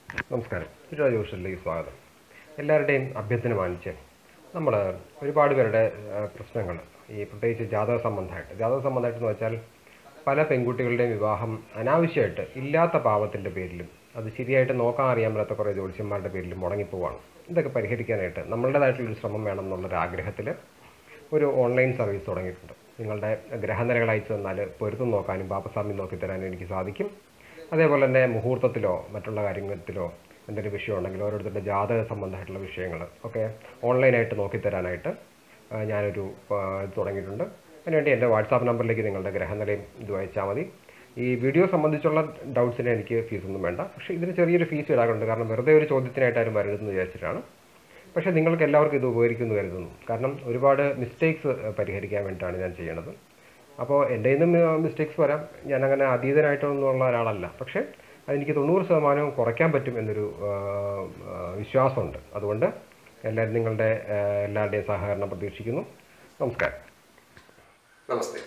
നമസ്കാരം ചുറ്റാ ജോഷനിലേക്ക് സ്വാഗതം എല്ലാവരുടെയും അഭ്യർത്ഥന മാനിച്ച് നമ്മൾ ഒരുപാട് പേരുടെ പ്രശ്നങ്ങൾ ഈ പ്രത്യേകിച്ച് ജാതക സംബന്ധമായിട്ട് ജാതക സംബന്ധമായിട്ട് എന്ന് വെച്ചാൽ പല പെൺകുട്ടികളുടെയും വിവാഹം അനാവശ്യമായിട്ട് ഇല്ലാത്ത പാവത്തിൻ്റെ പേരിലും അത് ശരിയായിട്ട് നോക്കാൻ അറിയാൻ പറ്റാത്ത കുറേ ജ്യോത്സ്യന്മാരുടെ പേരിലും മുടങ്ങിപ്പോവാണ് ഇതൊക്കെ പരിഹരിക്കാനായിട്ട് നമ്മളുടേതായിട്ടുള്ളൊരു ശ്രമം വേണം എന്നുള്ളൊരു ആഗ്രഹത്തിൽ ഒരു ഓൺലൈൻ സർവീസ് തുടങ്ങിയിട്ടുണ്ട് നിങ്ങളുടെ ഗ്രഹനിലകൾ അയച്ചു തന്നാൽ പൊരുത്തം നോക്കാനും പാപ്പസ്വാമി നോക്കി തരാനും എനിക്ക് സാധിക്കും അതേപോലെ തന്നെ മുഹൂർത്തത്തിലോ മറ്റുള്ള കാര്യത്തിലോ എന്തെങ്കിലും വിഷയം ഉണ്ടെങ്കിൽ ഓരോരുത്തരുടെ ജാതക സംബന്ധമായിട്ടുള്ള വിഷയങ്ങൾ ഒക്കെ ഓൺലൈനായിട്ട് നോക്കിത്തരാനായിട്ട് ആ, ഞാനൊരു ആ, ഇത് തുടങ്ങിയിട്ടുണ്ട് അതിനുവേണ്ടി എൻ്റെ വാട്സാപ്പ് നമ്പറിലേക്ക് നിങ്ങളുടെ ഗ്രഹനിലയും ഇത് അയച്ചാൽ മതി ഈ വീഡിയോ സംബന്ധിച്ചുള്ള ഡൗട്ട്സിന് എനിക്ക് ഫീസൊന്നും വേണ്ട പക്ഷേ ഇതിന് ചെറിയൊരു ഫീസ് ഇടാറുണ്ട് കാരണം വെറുതെ ഒരു ചോദ്യത്തിനായിട്ട് ആരും വരരുതെന്ന് വിചാരിച്ചിട്ടാണ് പക്ഷേ നിങ്ങൾക്ക് എല്ലാവർക്കും ഇത് ഉപകരിക്കുമെന്ന് കരുതുന്നു കാരണം ഒരുപാട് മിസ്റ്റേക്സ് പരിഹരിക്കാൻ വേണ്ടിയിട്ടാണ് ഞാൻ ചെയ്യണത് അപ്പോൾ എൻ്റെ നിന്നും മിസ്റ്റേക്സ് വരാം ഞാൻ അങ്ങനെ അതീതനായിട്ടൊന്നുള്ള ഒരാളല്ല പക്ഷേ അതെനിക്ക് തൊണ്ണൂറ് ശതമാനവും കുറയ്ക്കാൻ പറ്റും എന്നൊരു ആ, ആ, വിശ്വാസമുണ്ട് അതുകൊണ്ട് എല്ലാവരും നിങ്ങളുടെ ആ, എല്ലാവരുടെയും സഹകരണം പ്രതീക്ഷിക്കുന്നു നമസ്കാരം നമസ്തേ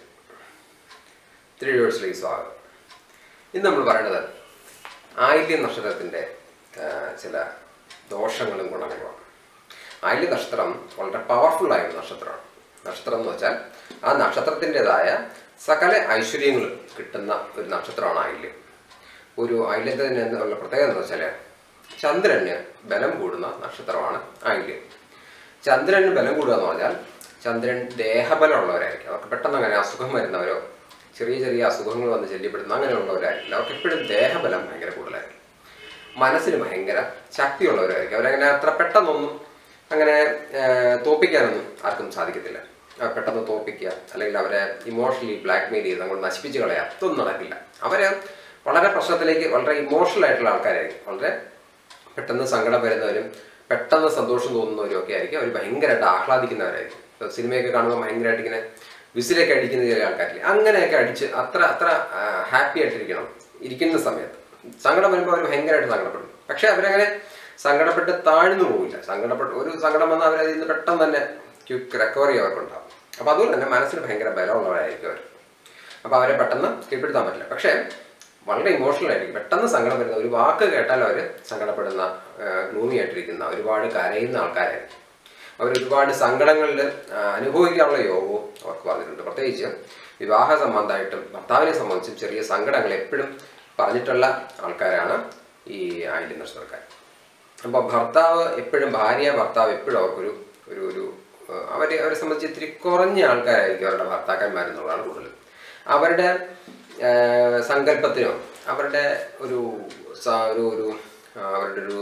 ത്രീ വേഴ്സിലേക്ക് സ്വാഗതം ഇന്ന് നമ്മൾ പറയുന്നത് ആയില്യം നക്ഷത്രത്തിൻ്റെ ആ, ചില ദോഷങ്ങളും ഗുണങ്ങളുമാണ് ആയില്യ നക്ഷത്രം വളരെ പവർഫുള്ളായ ഒരു നക്ഷത്രമാണ് നക്ഷത്രം എന്ന് വെച്ചാൽ ആ നക്ഷത്രത്തിൻ്റെതായ സകല ഐശ്വര്യങ്ങളും കിട്ടുന്ന ഒരു നക്ഷത്രമാണ് ആയില്യം ഒരു ആയില്യത്തിന് എന്നുള്ള പ്രത്യേകത എന്ന് വെച്ചാൽ ചന്ദ്രന് ബലം കൂടുന്ന നക്ഷത്രമാണ് ആയില്യം ചന്ദ്രന് ബലം കൂടുക എന്ന് പറഞ്ഞാൽ ചന്ദ്രൻ ദേഹബലമുള്ളവരായിരിക്കും അവർക്ക് പെട്ടെന്ന് അങ്ങനെ അസുഖം വരുന്നവരോ ചെറിയ ചെറിയ അസുഖങ്ങൾ വന്ന് ശല്യപ്പെടുന്ന അങ്ങനെയുള്ളവരായിരിക്കില്ല അവർക്ക് എപ്പോഴും ദേഹബലം ഭയങ്കര കൂടുതലായിരിക്കും മനസ്സിന് ഭയങ്കര ശക്തിയുള്ളവരായിരിക്കും അവരങ്ങനെ അത്ര പെട്ടെന്നൊന്നും അങ്ങനെ ഏർ, തോൽപ്പിക്കാനൊന്നും ആർക്കും സാധിക്കത്തില്ല അവർ പെട്ടെന്ന് തോൽപ്പിക്കുക അല്ലെങ്കിൽ അവരെ ഇമോഷണലി ബ്ലാക്ക്മെയിൽ ചെയ്ത് അങ്ങോട്ട് നശിപ്പിച്ച് കളയാം ഇതൊന്നും നടക്കില്ല അവര് വളരെ പ്രശ്നത്തിലേക്ക് വളരെ ഇമോഷണൽ ആയിട്ടുള്ള ആൾക്കാരായിരിക്കും വളരെ പെട്ടെന്ന് സങ്കടം വരുന്നവരും പെട്ടെന്ന് സന്തോഷം തോന്നുന്നവരും ഒക്കെ ആയിരിക്കും അവർ ഭയങ്കരമായിട്ട് ആഹ്ലാദിക്കുന്നവരായിരിക്കും ഇപ്പൊ സിനിമയൊക്കെ കാണുമ്പോൾ ഭയങ്കരമായിട്ട് ഇങ്ങനെ വിസിലൊക്കെ അടിക്കുന്ന ചില ആൾക്കാരില്ലേ അങ്ങനെയൊക്കെ അടിച്ച് അത്ര അത്ര ഹാപ്പി ആയിട്ടിരിക്കണം ഇരിക്കുന്ന സമയത്ത് സങ്കടം വരുമ്പോൾ അവർ ഭയങ്കരമായിട്ട് സങ്കടപ്പെടും പക്ഷെ അവരങ്ങനെ സങ്കടപ്പെട്ട് താഴ്ന്നു പോകില്ല സങ്കടപ്പെട്ട് ഒരു സങ്കടം വന്നാൽ അവർ അതിൽ നിന്ന് പെട്ടെന്ന് തന്നെ ക്വിക്ക് റിക്കവറി അവർക്കുണ്ടാവും അപ്പോൾ അതുപോലെ തന്നെ മനസ്സിന് ഭയങ്കര ബലമുള്ളവരായിരിക്കും അവർ അപ്പോൾ അവരെ പെട്ടെന്ന് കീഴ്പ്പെടുത്താൻ പറ്റില്ല പക്ഷേ വളരെ ഇമോഷണൽ ആയിരിക്കും പെട്ടെന്ന് സങ്കടം വരുന്ന ഒരു വാക്ക് കേട്ടാൽ അവർ സങ്കടപ്പെടുന്ന ഗ്ലൂമി ആയിട്ടിരിക്കുന്ന ഒരുപാട് കരയുന്ന ആൾക്കാരായിരിക്കും അവർ ഒരുപാട് സങ്കടങ്ങളിൽ ആ, അനുഭവിക്കാനുള്ള യോഗവും അവർക്ക് പറഞ്ഞിട്ടുണ്ട് പ്രത്യേകിച്ച് വിവാഹ സംബന്ധമായിട്ടും ഭർത്താവിനെ സംബന്ധിച്ചും ചെറിയ സങ്കടങ്ങൾ എപ്പോഴും പറഞ്ഞിട്ടുള്ള ആൾക്കാരാണ് ഈ ആയില്യം നക്ഷത്രക്കാർ അപ്പോൾ ഭർത്താവ് എപ്പോഴും ഭാര്യ ഭർത്താവ് എപ്പോഴും അവർക്കൊരു ഒരു ഒരു ആ, അവരെ അവരെ സംബന്ധിച്ച് ഇത്തിരി കുറഞ്ഞ ആൾക്കാരായിരിക്കും അവരുടെ ഭർത്താക്കന്മാരെന്നുള്ളതാണ് കൂടുതൽ അവരുടെ ആ, സങ്കല്പത്തിനോ അവരുടെ ഒരു സ- ഒരു ഒരു ആ, അവരുടെ ഒരു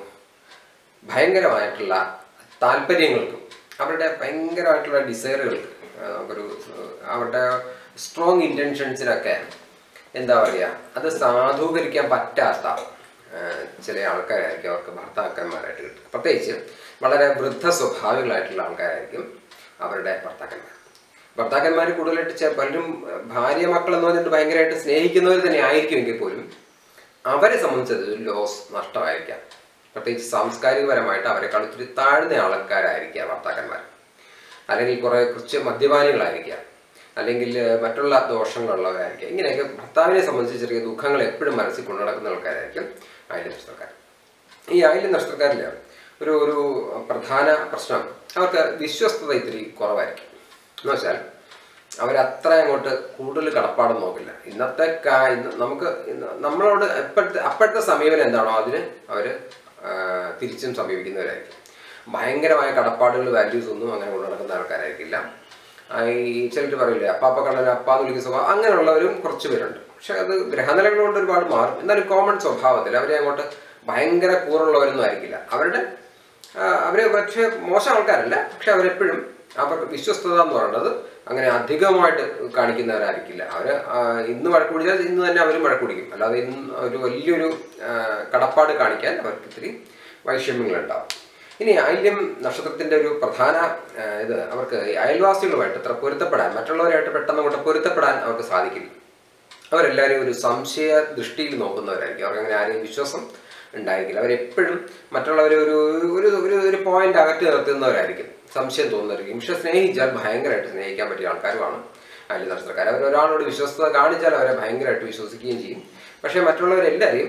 ഭയങ്കരമായിട്ടുള്ള താല്പര്യങ്ങൾക്കും അവരുടെ ഭയങ്കരമായിട്ടുള്ള ഡിസയറുകൾക്ക് ആ, നമുക്കൊരു ആ, അവരുടെ സ്ട്രോങ് ഇൻറ്റൻഷൻസിനൊക്കെ എന്താ പറയുക അത് സാധൂകരിക്കാൻ പറ്റാത്ത ആ, ചില ആൾക്കാരായിരിക്കും അവർക്ക് ഭർത്താക്കന്മാരായിട്ട് കിട്ടുക പ്രത്യേകിച്ച് വളരെ വൃദ്ധ സ്വഭാവികളായിട്ടുള്ള ആൾക്കാരായിരിക്കും അവരുടെ ഭർത്താക്കന്മാർ ഭർത്താക്കന്മാർ കൂടുതലായിട്ട് ചെ- പലരും ആ, ഭാര്യ മക്കൾ എന്ന് പറഞ്ഞിട്ട് ഭയങ്കരമായിട്ട് സ്നേഹിക്കുന്നവർ തന്നെ ആയിരിക്കുമെങ്കിൽ പോലും അവരെ സംബന്ധിച്ചത് ഒരു ലോസ് നഷ്ടമായിരിക്കാം പ്രത്യേകിച്ച് സാംസ്കാരികപരമായിട്ട് അവരെക്കാൾ ഇത്തിരി താഴ്ന്ന ആൾക്കാരായിരിക്കാം ഭർത്താക്കന്മാർ അല്ലെങ്കിൽ കുറെ കുറച്ച് മദ്യപാനികളായിരിക്കാം അല്ലെങ്കിൽ ഏഹ്, മറ്റുള്ള ദോഷങ്ങളുള്ളവരായിരിക്കാം ഇങ്ങനെയൊക്കെ ഭർത്താവിനെ സംബന്ധിച്ച് ചെറിയ ദുഃഖങ്ങൾ എപ്പോഴും മനസ്സിൽ കൊണ്ടു നടക്കുന്ന ആൾക്കാരായിരിക്കും ആയില്യം നഷ്ടക്കാർ ഈ ആയില്യം നഷ്ടക്കാരിൽ ഒരു ഒരു പ്രധാന പ്രശ്നം അവർക്ക് വിശ്വസ്തത ഇത്തിരി കുറവായിരിക്കും എന്ന് വെച്ചാൽ അവരത്ര അങ്ങോട്ട് കൂടുതൽ കടപ്പാടം നോക്കില്ല ഇന്നത്തെ കാ ഇന്ന് നമുക്ക് ഇന്ന് നമ്മളോട് എപ്പോഴത്തെ അപ്പോഴത്തെ സമീപനം എന്താണോ അതിന് അവർ തിരിച്ചും സമീപിക്കുന്നവരായിരിക്കും ഭയങ്കരമായ കടപ്പാടുകൾ വാല്യൂസ് ഒന്നും അങ്ങനെ കൊണ്ടു നടക്കുന്ന ആൾക്കാരായിരിക്കില്ല ആ, ഈ ചിലർ പറയില്ലേ അപ്പാപ്പ കണ്ണൻ അപ്പാന്ന് വിളിക്കുന്ന സ്വഭാവം അങ്ങനെയുള്ളവരും കുറച്ച് പേരുണ്ട് പക്ഷെ അത് ഗ്രഹനിലകൾ കൊണ്ട് ഒരുപാട് മാറും എന്നാലും കോമൺ സ്വഭാവത്തിൽ അവരെ അങ്ങോട്ട് ഭയങ്കര കൂറുള്ളവരൊന്നും ആയിരിക്കില്ല അവരുടെ ആ, അവര് പക്ഷേ മോശം ആൾക്കാരല്ല പക്ഷെ അവരെപ്പോഴും അവർക്ക് വിശ്വസ്തത എന്ന് പറയുന്നത് അങ്ങനെ അധികമായിട്ട് കാണിക്കുന്നവരായിരിക്കില്ല അവർ ഇന്ന് വഴക്ക് പിടിച്ചാൽ ഇന്ന് തന്നെ അവരും വഴക്ക് പിടിക്കും അല്ലാതെ ഇന്ന് ഒരു വലിയൊരു ആ, കടപ്പാട് കാണിക്കാൻ അവർക്ക് ഇത്തിരി വൈഷമ്യങ്ങളുണ്ടാവും ഇനി ആയില്യം നക്ഷത്രത്തിന്റെ ഒരു പ്രധാന ആ, ഇത് അവർക്ക് ഈ അയൽവാസികളുമായിട്ട് അത്ര പൊരുത്തപ്പെടാൻ മറ്റുള്ളവരായിട്ട് പെട്ടെന്ന് അങ്ങോട്ട് പൊരുത്തപ്പെടാൻ അവർക്ക് സാധിക്കില്ല അവരെല്ലാവരും ഒരു സംശയ ദൃഷ്ടിയിൽ നോക്കുന്നവരായിരിക്കും അവർക്ക് അങ്ങനെ ആരെയും വിശ്വാസം ഉണ്ടായിരിക്കില്ല അവരെപ്പോഴും മറ്റുള്ളവരെ ഒരു ഒരു ഒരു ഒരു പോയിന്റ് അകറ്റി നിർത്തുന്നവരായിരിക്കും സംശയം തോന്നുന്നവരായിരിക്കും പക്ഷെ സ്നേഹിച്ചാൽ ഭയങ്കരമായിട്ട് സ്നേഹിക്കാൻ പറ്റിയ ആൾക്കാരുമാണ് അതിൽ നക്ഷത്രക്കാർ അവർ ഒരാളോട് വിശ്വസ്തത കാണിച്ചാൽ അവരെ ഭയങ്കരമായിട്ട് വിശ്വസിക്കുകയും ചെയ്യും പക്ഷേ മറ്റുള്ളവരെല്ലാവരെയും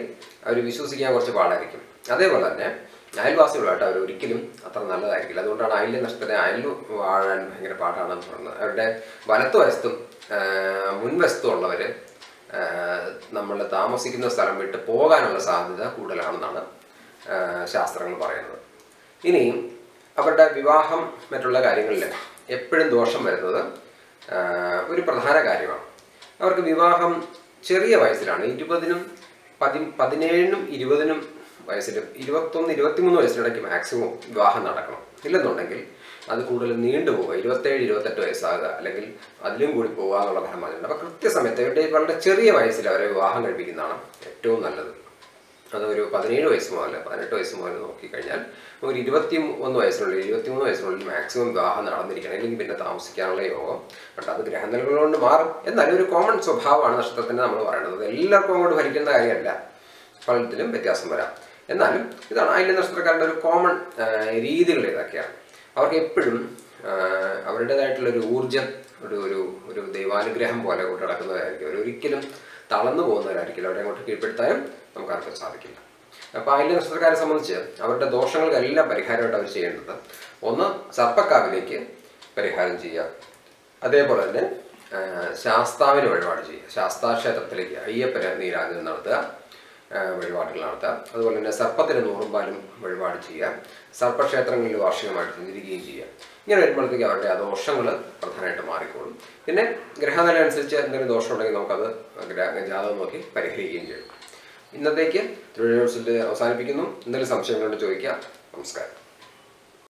അവർ വിശ്വസിക്കാൻ കുറച്ച് പാടായിരിക്കും അതേപോലെ തന്നെ അയൽവാസികളുമായിട്ട് അവർ ഒരിക്കലും അത്ര നല്ലതായിരിക്കില്ല അതുകൊണ്ടാണ് അയലിലെ നഷ്ടത്തിന് അയലിൽ വാഴാൻ ഭയങ്കര പാടാണെന്ന് പറയുന്നത് അവരുടെ വലത്തു വശത്തും ആ, മുൻവശത്തും ഉള്ളവർ നമ്മൾ താമസിക്കുന്ന സ്ഥലം വിട്ട് പോകാനുള്ള സാധ്യത കൂടുതലാണെന്നാണ് ആ, ശാസ്ത്രങ്ങൾ പറയുന്നത് ഇനിയും അവരുടെ വിവാഹം മറ്റുള്ള കാര്യങ്ങളിൽ എപ്പോഴും ദോഷം വരുന്നത് ആ, ഒരു പ്രധാന കാര്യമാണ് അവർക്ക് വിവാഹം ചെറിയ വയസ്സിലാണ് ഇരുപതിനും പതി പതിനേഴിനും ഇരുപതിനും വയസ്സിലും ഇരുപത്തൊന്ന് ഇരുപത്തിമൂന്ന് വയസ്സിനിടയ്ക്ക് മാക്സിമം വിവാഹം നടക്കണം ഇല്ലെന്നുണ്ടെങ്കിൽ അത് കൂടുതൽ നീണ്ടുപോവുക ഇരുപത്തേഴ് ഇരുപത്തെട്ട് വയസ്സാകുക അല്ലെങ്കിൽ അതിലും കൂടി പോകുക എന്നുള്ള ഫലം പറഞ്ഞിട്ടുണ്ട് അപ്പോൾ കൃത്യസമയത്ത് ഇവരുടെ വളരെ ചെറിയ വയസ്സിൽ അവരെ വിവാഹം കഴിപ്പിക്കുന്നതാണ് ഏറ്റവും നല്ലത് അത് ഒരു പതിനേഴ് വയസ്സ് മുതൽ പതിനെട്ട് വയസ്സ് മുതൽ നോക്കിക്കഴിഞ്ഞാൽ ഒരു ഇരുപത്തി ഒന്ന് വയസ്സിനുള്ളിൽ ഇരുപത്തിമൂന്ന് വയസ്സിനുള്ളിൽ മാക്സിമം വിവാഹം നടന്നിരിക്കണം അല്ലെങ്കിൽ പിന്നെ താമസിക്കാനുള്ള യോഗം പക്ഷെ അത് ഗ്രഹനിലകൾ കൊണ്ട് മാറും എന്നാലും ഒരു കോമൺ സ്വഭാവമാണ് നക്ഷത്രത്തിന് നമ്മൾ പറയുന്നത് എല്ലാവർക്കും അങ്ങോട്ട് ഭരിക്കുന്ന കാര്യമല്ല പലതിലും വ്യത്യാസം വരാം എന്നാലും ഇതാണ് അതിൻ്റെ നക്ഷത്രക്കാരുടെ ഒരു കോമൺ രീതികൾ ഇതൊക്കെയാണ് അവർക്ക് എപ്പോഴും അവരുടേതായിട്ടുള്ള ഒരു ഊർജം ഒരു ഒരു ഒരു ദൈവാനുഗ്രഹം പോലെ കൊണ്ട് നടക്കുന്നവരായിരിക്കും അവർ ഒരിക്കലും തളർന്നു പോകുന്നവരായിരിക്കില്ല അവരെ അങ്ങോട്ട് കീഴ്പ്പെടുത്താനും നമുക്ക് ആർക്കും സാധിക്കില്ല അപ്പോൾ അതിലെ നക്ഷത്രക്കാരെ സംബന്ധിച്ച് അവരുടെ ദോഷങ്ങൾക്കെല്ലാം പരിഹാരമായിട്ട് അവർ ചെയ്യേണ്ടത് ഒന്ന് സർപ്പക്കാവിലേക്ക് പരിഹാരം ചെയ്യുക അതേപോലെ തന്നെ ആ, ശാസ്താവിന് വഴിപാട് ചെയ്യുക ശാസ്താ ക്ഷേത്രത്തിലേക്ക് അയ്യപ്പന് നീരാജനം നടത്തുക ആ, വഴിപാടുകൾ നടത്തുക അതുപോലെ തന്നെ സർപ്പത്തിന് നൂറും പാലും വഴിപാട് ചെയ്യുക സർപ്പക്ഷേത്രങ്ങളിൽ വാർഷികമായിട്ട് സഞ്ചരിക്കുകയും ചെയ്യുക ഇങ്ങനെ വരുമ്പോഴത്തേക്ക് അവരുടെ ആ ദോഷങ്ങൾ പ്രധാനമായിട്ട് മാറിക്കോളും പിന്നെ ഗ്രഹനില അനുസരിച്ച് എന്തെങ്കിലും ദോഷം ഉണ്ടെങ്കിൽ നമുക്കത് ഗ്രഹ ജാതകം നോക്കി പരിഹരിക്കുകയും ചെയ്യും ഇന്നത്തേക്ക് തൊഴിൽ അവസാനിപ്പിക്കുന്നു എന്തെങ്കിലും സംശയങ്ങളുണ്ട് ചോദിക്കുക നമസ്കാരം